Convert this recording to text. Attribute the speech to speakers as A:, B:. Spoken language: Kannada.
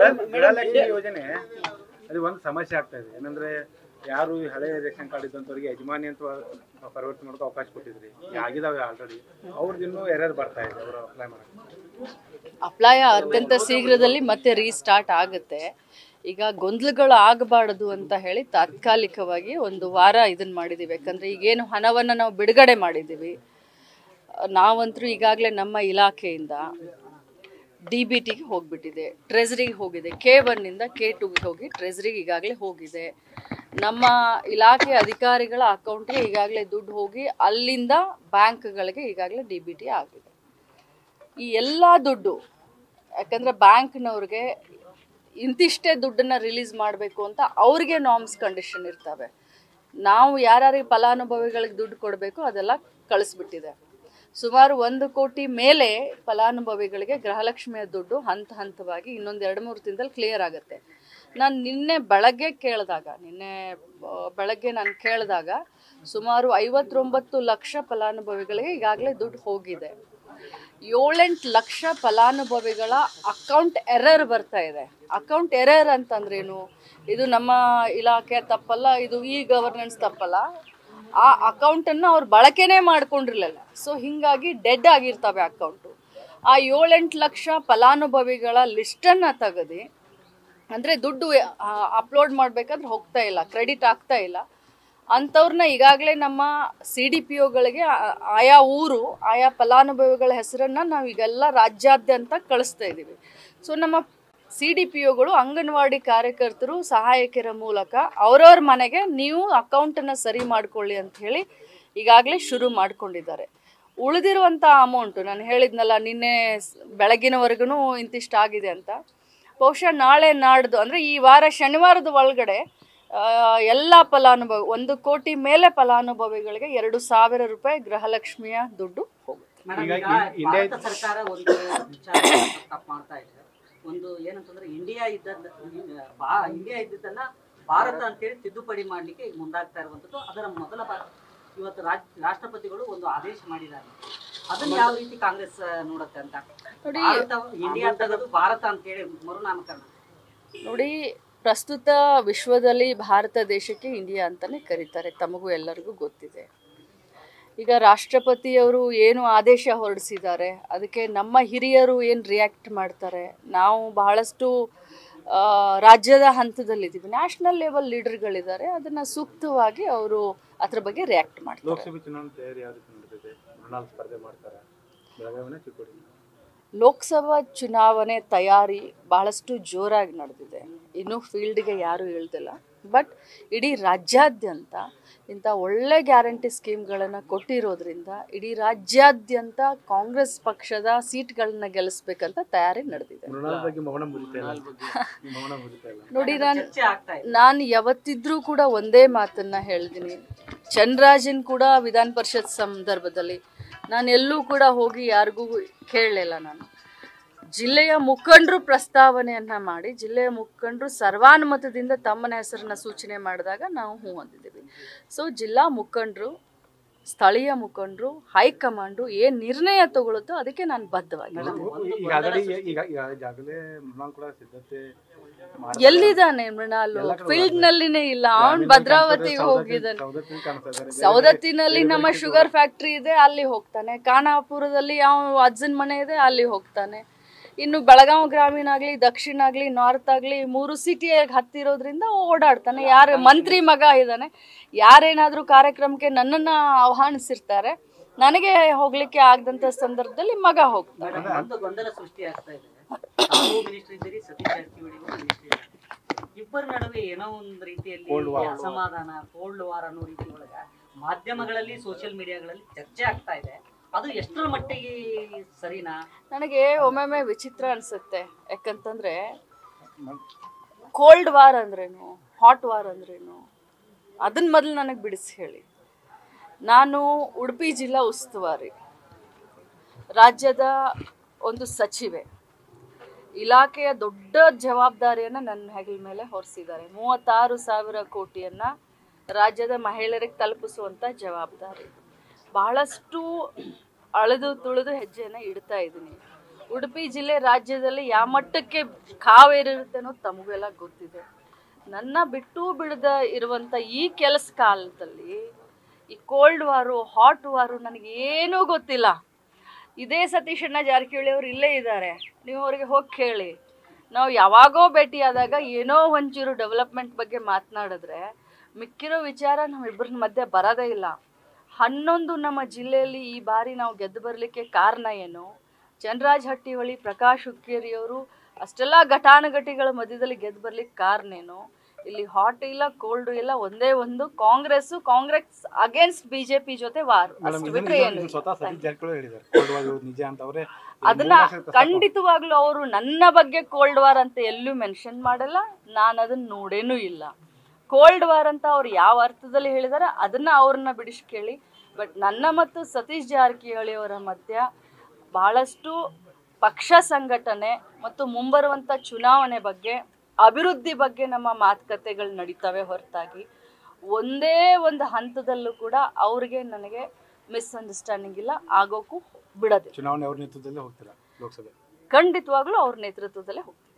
A: ಗೃಹಲಕ್ಷ್ಮಿ ಯೋಜನೆ ಅದು ಒಂದು ಸಮಸ್ಯೆ ಆಗ್ತಾ ಇದೆ ಏನಂದ್ರೆ ಯಾರು ಈ ಹಳೆ ರೇಷನ್ ಕಾರ್ಡ್ ಇದ್ದಂಥವ್ರಿಗೆ ಯಜಮಾನಿ ಅಂತ ಪರಿವರ್ತನೆ ಮಾಡೋಕೆ ಅವಕಾಶ ಕೊಟ್ಟಿದ್ರಿ ಆಗಿದಾವೆ ಆಲ್ರೆಡಿ ಅವ್ರದ್ದು ಇನ್ನೂ ಎರರ್ ಬರ್ತಾ ಇದೆ ಅವರು ಅಪ್ಲೈ ಮಾಡಕ್ಕೆ
B: ಅಪ್ಲೈ ಅತ್ಯಂತ ಶೀಘ್ರದಲ್ಲಿ ಮತ್ತೆ ರೀಸ್ಟಾರ್ಟ್ ಆಗುತ್ತೆ ಈಗ ಗೊಂದಲಗಳು ಆಗಬಾರ್ದು ಅಂತ ಹೇಳಿ ತಾತ್ಕಾಲಿಕವಾಗಿ ಒಂದು ವಾರ ಇದನ್ನ ಮಾಡಿದ್ದೀವಿ ಯಾಕಂದ್ರೆ ಈಗೇನು ಹಣವನ್ನು ನಾವು ಬಿಡುಗಡೆ ಮಾಡಿದ್ದೀವಿ ನಾವಂತರೂ ಈಗಾಗಲೇ ನಮ್ಮ ಇಲಾಖೆಯಿಂದ ಡಿ ಬಿ ಟಿಗೆ ಹೋಗಿಬಿಟ್ಟಿದೆ ಟ್ರೆಜರಿಗೆ ಹೋಗಿದೆ ಕೆ ಒನ್ನಿಂದ ಕೆ ಟುಗೆ ಹೋಗಿ ಟ್ರೆಜರಿಗೆ ಈಗಾಗಲೇ ಹೋಗಿದೆ ನಮ್ಮ ಇಲಾಖೆ ಅಧಿಕಾರಿಗಳ ಅಕೌಂಟ್ಗೆ ಈಗಾಗಲೇ ದುಡ್ಡು ಹೋಗಿ ಅಲ್ಲಿಂದ ಬ್ಯಾಂಕ್ಗಳಿಗೆ ಈಗಾಗಲೇ ಡಿ ಬಿ ಟಿ ಆಗಿದೆ ಈ ಎಲ್ಲ ದುಡ್ಡು ಯಾಕಂದರೆ ಬ್ಯಾಂಕ್ನವ್ರಿಗೆ ಇಂತಿಷ್ಟೇ ದುಡ್ಡನ್ನು ರಿಲೀಸ್ ಮಾಡಬೇಕು ಅಂತ ಅವ್ರಿಗೆ ನಾರ್ಮ್ಸ್ ಕಂಡೀಷನ್ ಇರ್ತವೆ ನಾವು ಯಾರ್ಯಾರಿಗೆ ಫಲಾನುಭವಿಗಳಿಗೆ ದುಡ್ಡು ಕೊಡಬೇಕು ಅದೆಲ್ಲ ಕಳಿಸ್ಬಿಟ್ಟಿದೆ ಸುಮಾರು ಒಂದು ಕೋಟಿ ಮೇಲೆ ಫಲಾನುಭವಿಗಳಿಗೆ ಗೃಹಲಕ್ಷ್ಮಿಯ ದುಡ್ಡು ಹಂತ ಹಂತವಾಗಿ ಇನ್ನೊಂದು ಎರಡು ಮೂರು ದಿನದಲ್ಲಿ ಕ್ಲಿಯರ್ ಆಗುತ್ತೆ ನಾನು ನಿನ್ನೆ ಬೆಳಗ್ಗೆ ಕೇಳಿದಾಗ ನಿನ್ನೆ ಆ, ಬೆಳಗ್ಗೆ ನಾನು ಕೇಳಿದಾಗ ಸುಮಾರು ಐವತ್ತೊಂಬತ್ತು ಲಕ್ಷ ಫಲಾನುಭವಿಗಳಿಗೆ ಈಗಾಗಲೇ ದುಡ್ಡು ಹೋಗಿದೆ ಏಳೆಂಟು ಲಕ್ಷ ಫಲಾನುಭವಿಗಳ ಅಕೌಂಟ್ ಎರರ್ ಬರ್ತಾ ಇದೆ ಅಕೌಂಟ್ ಎರರ್ ಅಂತಂದ್ರೇನು ಇದು ನಮ್ಮ ಇಲಾಖೆ ತಪ್ಪಲ್ಲ ಇದು ಈ ಗವರ್ನೆನ್ಸ್ ತಪ್ಪಲ್ಲ ಆ ಅಕೌಂಟನ್ನು ಅವ್ರು ಬಳಕೆನೇ ಮಾಡ್ಕೊಂಡಿರಲಿಲ್ಲ ಸೊ ಹೀಗಾಗಿ ಡೆಡ್ ಆಗಿರ್ತವೆ ಅಕೌಂಟು ಆ ಏಳೆಂಟು ಲಕ್ಷ ಫಲಾನುಭವಿಗಳ ಲಿಸ್ಟನ್ನು ತೆಗೆದು ಅಂದರೆ ದುಡ್ಡು ಅಪ್ಲೋಡ್ ಮಾಡಬೇಕಾದ್ರೆ ಹೋಗ್ತಾ ಇಲ್ಲ ಕ್ರೆಡಿಟ್ ಆಗ್ತಾ ಇಲ್ಲ ಅಂಥವ್ರನ್ನ ಈಗಾಗಲೇ ನಮ್ಮ ಸಿ ಡಿ ಪಿ ಒಗಳಿಗೆ ಆಯಾ ಊರು ಆಯಾ ಫಲಾನುಭವಿಗಳ ಹೆಸರನ್ನು ನಾವು ಈಗೆಲ್ಲ ರಾಜ್ಯಾದ್ಯಂತ ಕಳಿಸ್ತಾ ಇದ್ದೀವಿ ಸೊ ನಮ್ಮ ಸಿ ಡಿ ಪಿ ಒಗಳು ಅಂಗನವಾಡಿ ಕಾರ್ಯಕರ್ತರು ಸಹಾಯಕರ ಮೂಲಕ ಅವ್ರವ್ರ ಮನೆಗೆ ನೀವು ಅಕೌಂಟನ್ನು ಸರಿ ಮಾಡ್ಕೊಳ್ಳಿ ಅಂತ ಹೇಳಿ ಈಗಾಗಲೇ ಶುರು ಮಾಡ್ಕೊಂಡಿದ್ದಾರೆ ಉಳಿದಿರುವಂಥ ಅಮೌಂಟು ನಾನು ಹೇಳಿದ್ನಲ್ಲ ನಿನ್ನೆ ಸ್- ಬೆಳಗಿನವರೆಗೂ ಇಂತಿಷ್ಟು ಆಗಿದೆ ಅಂತ ಬಹುಶಃ ನಾಳೆ ನಾಡ್ದು ಅಂದರೆ ಈ ವಾರ ಶನಿವಾರದ ಒಳಗಡೆ ಆ, ಎಲ್ಲ ಫಲಾನುಭವಿ ಒಂದು ಕೋಟಿ ಮೇಲೆ ಫಲಾನುಭವಿಗಳಿಗೆ ಎರಡು ಸಾವಿರ ರೂಪಾಯಿ ಗೃಹಲಕ್ಷ್ಮಿಯ ದುಡ್ಡು ಹೋಗುತ್ತೆ
C: ಮೇಡಮ್
A: ಈಗ
C: ಈಗ
A: ಇನ್- ಇಂಡಿಯಾ-
C: ಭಾರತ ಸರ್ಕಾರ ಒಂದು ವಿಚಾರ ಪ್ರಸ್ತಾಪ ಮಾಡ್ತಾ ಇದೆ ಒಂದು ಏನಂತಂದ್ರೆ ಇಂಡಿಯಾ ಇದ್ದದ್ದು ಬಾ- ಇಂಡಿಯಾ ಇದ್ದದ್ದನ್ನ ಭಾರತ ಅಂತೇಳಿ ತಿದ್ದುಪಡಿ ಮಾಡ್ಲಿಕ್ಕೆ ಈಗ ಮುಂದಾಗ್ತಾ ಇರುವಂತದ್ದು ಅದರ ಮೊದಲ ಭಾಗ ಇವತ್ತು ರಾಜ್ ರಾಷ್ಟ್ರಪತಿಗಳು ಒಂದು ಆದೇಶ ಮಾಡಿದ್ದಾರೆ ಅದನ್ನ ಯಾವ ರೀತಿ ಕಾಂಗ್ರೆಸ್ ಆ, ನೋಡುತ್ತೆ ಅಂತ
B: ನೋಡಿ
C: ಭಾರತ ಇಂಡಿಯಾ ತೆಗೆದು ಭಾರತ ಅಂತೇಳಿ ಮರುನಾಮಕರಣ
B: ನೋಡಿ ಪ್ರಸ್ತುತ ವಿಶ್ವದಲ್ಲಿ ಭಾರತ ದೇಶಕ್ಕೆ ಇಂಡಿಯಾ ಅಂತಲೇ ಕರೀತಾರೆ ತಮಗೂ ಎಲ್ಲರಿಗೂ ಗೊತ್ತಿದೆ ಈಗ ರಾಷ್ಟ್ರಪತಿಯವರು ಏನು ಆದೇಶ ಹೊರಡಿಸಿದ್ದಾರೆ ಅದಕ್ಕೆ ನಮ್ಮ ಹಿರಿಯರು ಏನು ರಿಯಾಕ್ಟ್ ಮಾಡ್ತಾರೆ ನಾವು ಬಹಳಷ್ಟು ಆ, ರಾಜ್ಯದ ಹಂತದಲ್ಲಿದ್ದೀವಿ ನ್ಯಾಷನಲ್ ಲೆವೆಲ್ ಲೀಡರ್ಗಳಿದ್ದಾರೆ ಅದನ್ನು ಸೂಕ್ತವಾಗಿ ಅವರು ಅದ್ರ ಬಗ್ಗೆ ರಿಯಾಕ್ಟ್ ಮಾಡ್ತಾರೆ
A: ಲೋಕಸಭೆ ಚುನಾವಣೆ ತಯಾರಿ ಯಾವ ರೀತಿ ನಡೀತಿದೆ ಮೃಣಾಲ್ ಸ್ಪರ್ಧೆ ಮಾಡ್ತಾರೆ ಬೆಳಗಾವಿನ ಚಿಕ್ಕೋಡಿ
B: ಲೋಕಸಭಾ ಚುನಾವಣೆ ತಯಾರಿ ಬಹಳಷ್ಟು ಜೋರಾಗಿ ನಡೆದಿದೆ ಇನ್ನೂ ಫೀಲ್ಡ್ಗೆ ಯಾರೂ ಇಳ್ದಿಲ್ಲ ಬಟ್ ಇಡೀ ರಾಜ್ಯಾದ್ಯಂತ ಇಂಥ ಒಳ್ಳೆ ಗ್ಯಾರಂಟಿ ಸ್ಕೀಮ್ಗಳನ್ನು ಕೊಟ್ಟಿರೋದ್ರಿಂದ ಇಡೀ ರಾಜ್ಯಾದ್ಯಂತ ಕಾಂಗ್ರೆಸ್ ಪಕ್ಷದ ಸೀಟ್ಗಳನ್ನ ಗೆಲ್ಲಿಸ್ಬೇಕಂತ ತಯಾರಿ ನಡೆದಿದೆ
A: ಮೃಣಾಲ್ ಬಗ್ಗೆ ಮೌನ ಮುರಿತಾ ಇಲ್ಲ ಮೌನ ಮುರಿತಾ ಇಲ್ಲ
B: ನೋಡಿ ನಾನು
C: ಚರ್ಚೆ ಆಗ್ತಾ ಇದೆ
B: ನಾನು ಯಾವತ್ತಿದ್ರೂ ಕೂಡ ಒಂದೇ ಮಾತನ್ನ ಹೇಳ್ತೀನಿ ಚನ್ರಾಜನ್ ಕೂಡ ವಿಧಾನ ಪರಿಷತ್ ಸಂದರ್ಭದಲ್ಲಿ ನಾನು ಎಲ್ಲೂ ಕೂಡ ಹೋಗಿ ಯಾರಿಗೂ ಕೇಳಲಿಲ್ಲ ನಾನು ಜಿಲ್ಲೆಯ ಮುಖಂಡರು ಪ್ರಸ್ತಾವನೆಯನ್ನ ಮಾಡಿ ಜಿಲ್ಲೆಯ ಮುಖಂಡರು ಸರ್ವಾನುಮತದಿಂದ ತಮ್ಮನ ಹೆಸರನ್ನ ಸೂಚನೆ ಮಾಡಿದಾಗ ನಾವು ಹ್ಞೂ ಅಂದಿದ್ದೀವಿ ಸೊ ಜಿಲ್ಲಾ ಮುಖಂಡರು ಸ್ಥಳೀಯ ಮುಖಂಡರು ಹೈಕಮಾಂಡು ಏನು ನಿರ್ಣಯ ತಗೊಳುತ್ತೋ ಅದಕ್ಕೆ ನಾನು ಬದ್ಧವಾಗಿದ್ದೀನಿ
A: ಈಗ ಆಲ್ರೆಡಿ ಈಗ ಈಗ ಈಗಾಗಲೇ ಮೃಣಾಲ್ ಕೂಡ ಸಿದ್ಧತೆ ಮಾಡಿ
B: ಎಲ್ಲಿದ್ದಾನೆ ಮೃಣಾಲು ಫೀಲ್ಡ್ ನಲ್ಲಿನೇ ಇಲ್ಲ ಅವನ್ ಭದ್ರಾವತಿಗೆ ಹೋಗಿದ್ದಾನೆ
A: ಸೌದತ್ತಿ ಕಾಣಿಸ್ತಾ ಇದ್ದಾರೆ
B: ಸವದತ್ತಿನಲ್ಲಿ ನಮ್ಮ ಶುಗರ್ ಫ್ಯಾಕ್ಟ್ರಿ ಇದೆ ಅಲ್ಲಿ ಹೋಗ್ತಾನೆ ಖಾನಾಪುರದಲ್ಲಿ ಯಾವ ಅಜ್ಜನ ಮನೆ ಇದೆ ಅಲ್ಲಿ ಹೋಗ್ತಾನೆ ಇನ್ನು ಬೆಳಗಾವಿ ಗ್ರಾಮೀಣ ಆಗ್ಲಿ ದಕ್ಷಿಣ ಆಗ್ಲಿ ನಾರ್ತ್ ಆಗ್ಲಿ ಮೂರು ಸಿಟಿಯಾಗಿ ಹತ್ತಿರೋದ್ರಿಂದ ಓಡಾಡ್ತಾನೆ ಯಾರು ಮಂತ್ರಿ ಮಗ ಇದ್ದಾನೆ ಯಾರೇನಾದ್ರೂ ಕಾರ್ಯಕ್ರಮಕ್ಕೆ ನನ್ನನ್ನ ಆಹ್ವಾನಿಸಿರ್ತಾರೆ ನನಗೆ ಹೋಗ್ಲಿಕ್ಕೆ ಆಗದಂತ ಸಂದರ್ಭದಲ್ಲಿ ಮಗ ಹೋಗ್ತಾನೆ
C: ಮೇಡಮ್ ಒಂದು ಗೊಂದಲ ಸೃಷ್ಟಿ ಆಗ್ತಾ ಇದೆ ತಾವು ಮಿನಿಸ್ಟರ್ ಇದ್ದೀರಿ ಸತೀಶ್ ಜಾರಕಿಹೊಳಿ ಮಿನಿಸ್ಟರ್ ಇದ್ದಾರೆ ಇಬ್ಬರ ನಡುವೆ ಏನೋ ಒಂದು ರೀತಿಯಲ್ಲಿ ಅಸಮಾಧಾನ ಕೋಲ್ಡ್ ವಾರ್ ಅನ್ನೋ ರೀತಿ ಒಳಗ ಮಾಧ್ಯಮಗಳಲ್ಲಿ ಸೋಷಿಯಲ್ ಮೀಡಿಯಾಗಳಲ್ಲಿ ಚರ್ಚೆ ಆಗ್ತಾ ಇದೆ ಅದು ಎಷ್ಟರ ಮಟ್ಟಿಗೆ ಸರಿನಾ
B: ನನಗೆ ಒಮ್ಮೊಮ್ಮೆ ವಿಚಿತ್ರ ಅನ್ಸುತ್ತೆ ಯಾಕಂತಂದ್ರೆ ಕೋಲ್ಡ್ ವಾರ್ ಅಂದ್ರೇನು ಹಾಟ್ ವಾರ್ ಅಂದ್ರೇನು ಅದನ್ನ ಮೊದಲು ನನಗೆ ಬಿಡಿಸಿ ಹೇಳಿ ನಾನು ಉಡುಪಿ ಜಿಲ್ಲಾ ಉಸ್ತುವಾರಿ ರಾಜ್ಯದ ಒಂದು ಸಚಿವೆ ಇಲಾಖೆಯ ದೊಡ್ಡ ಜವಾಬ್ದಾರಿಯನ್ನು ನನ್ನ ಹೆಗಲ ಮೇಲೆ ಹೊರಿಸಿದ್ದಾರೆ ಮೂವತ್ತಾರು ಸಾವಿರ ಕೋಟಿಯನ್ನು ರಾಜ್ಯದ ಮಹಿಳೆಯರಿಗೆ ತಲುಪಿಸುವಂಥ ಜವಾಬ್ದಾರಿ ಬಹಳಷ್ಟು ಅಳೆದು ತುಳಿದು ಹೆಜ್ಜೆಯನ್ನು ಇಡ್ತಾ ಇದ್ದೀನಿ ಉಡುಪಿ ಜಿಲ್ಲೆ ರಾಜ್ಯದಲ್ಲಿ ಯಾವ ಮಟ್ಟಕ್ಕೆ ಕಾವೇರಿರುತ್ತೆ ಅನ್ನೋದು ತಮಗೆಲ್ಲ ಗೊತ್ತಿದೆ ನನ್ನ ಬಿಟ್ಟು ಬಿಡದ ಇರುವಂಥ ಈ ಕೆಲಸ ಕಾಲದಲ್ಲಿ ಈ ಕೋಲ್ಡ್ ವಾರು ಹಾಟ್ ವಾರು ನನಗೆ ಏನೂ ಗೊತ್ತಿಲ್ಲ ಇದೇ ಸತೀಶಣ್ಣ ಜಾರಕಿಹೊಳಿ ಅವರು ಇಲ್ಲೇ ಇದ್ದಾರೆ ನೀವು ಅವ್ರಿಗೆ ಹೋಗಿ ಕೇಳಿ ನಾವು ಯಾವಾಗೋ ಭೇಟಿಯಾದಾಗ ಏನೋ ಒಂಚೂರು ಡೆವಲಪ್ಮೆಂಟ್ ಬಗ್ಗೆ ಮಾತನಾಡಿದ್ರೆ ಮಿಕ್ಕಿರೋ ವಿಚಾರ ನಮ್ಮಿಬ್ಬರ ಮಧ್ಯೆ ಬರೋದೇ ಇಲ್ಲ ಹನ್ನೊಂದು ನಮ್ಮ ಜಿಲ್ಲೆಯಲ್ಲಿ ಈ ಬಾರಿ ನಾವು ಗೆದ್ದು ಬರಲಿಕ್ಕೆ ಕಾರಣ ಏನು ಚಂದ್ರರಾಜ್ ಹಟ್ಟಿಹೊಳಿ ಪ್ರಕಾಶ್ ಹುಕ್ಕೇರಿಯವರು ಅಷ್ಟೆಲ್ಲ ಘಟಾನುಘಟಿಗಳ ಮಧ್ಯದಲ್ಲಿ ಗೆದ್ದು ಬರ್ಲಿಕ್ಕೆ ಕಾರಣ ಏನು ಇಲ್ಲಿ ಹಾಟ್ ಇಲ್ಲ ಕೋಲ್ಡ್ ಇಲ್ಲ ಒಂದೇ ಒಂದು ಕಾಂಗ್ರೆಸ್ ಕಾಂಗ್ರೆಸ್ ಅಗೇನ್ಸ್ಟ್ ಬಿಜೆಪಿ ಜೊತೆ ವಾರ್
A: ಮೇಡಮ್
B: ಅಷ್ಟು
A: ಇದನ್ನ
B: ಬಿಟ್ರೆ ಏನು
A: ಇದನ್ನ
B: ಇಲ್ಲ.
A: ಸ್ವತಃ ಸತೀಶ್ ಜಾರಕಿಹೊಳಿ ಹೇಳಿದ್ದಾರೆ ಕೋಲ್ಡ್ ವಾರ್ ಇರೋದು ನಿಜ ಅಂತ ಅವರೇ
B: ಅದನ್ನ ಖಂಡಿತವಾಗ್ಲೂ ಅವರು ನನ್ನ ಬಗ್ಗೆ ಕೋಲ್ಡ್ ವಾರ್ ಅಂತ ಎಲ್ಲೂ ಮೆನ್ಷನ್ ಮಾಡಲ್ಲ ನಾನು ಅದನ್ನ ನೋಡೇನೂ ಇಲ್ಲ ಕೋಲ್ಡ್ ವಾರ್ ಅಂತ ಅವ್ರು ಯಾವ ಅರ್ಥದಲ್ಲಿ ಹೇಳಿದಾರೆ ಅದನ್ನ ಅವ್ರನ್ನ ಬಿಡಿಸಿ ಕೇಳಿ ಬಟ್ ನನ್ನ ಮತ್ತು ಸತೀಶ್ ಜಾರಕಿಹೊಳಿ ಅವರ ಮಧ್ಯ ಬಹಳಷ್ಟು ಪಕ್ಷ ಸಂಘಟನೆ ಮತ್ತು ಮುಂಬರುವಂಥ ಚುನಾವಣೆ ಬಗ್ಗೆ ಅಭಿವೃದ್ಧಿ ಬಗ್ಗೆ ನಮ್ಮ ಮಾತುಕತೆಗಳು ನಡೀತವೆ ಹೊರತಾಗಿ ಒಂದೇ ಒಂದು ಹಂತದಲ್ಲೂ ಕೂಡ ಅವ್ರಿಗೆ ನನಗೆ ಮಿಸ್ಅಂಡರ್ಸ್ಟ್ಯಾಂಡಿಂಗ್ ಇಲ್ಲ ಆಗೋಕ್ಕೂ ಬಿಡೋದಿಲ್ಲ
A: ಚುನಾವಣೆ ಅವ್ರ ನೇತೃತ್ವದಲ್ಲಿ ಹೋಗ್ತಿಲ್ಲ ಲೋಕಸಭೆ
B: ಖಂಡಿತವಾಗ್ಲೂ ಅವ್ರ ನೇತೃತ್ವದಲ್ಲೇ ಹೋಗ್ತೀವಿ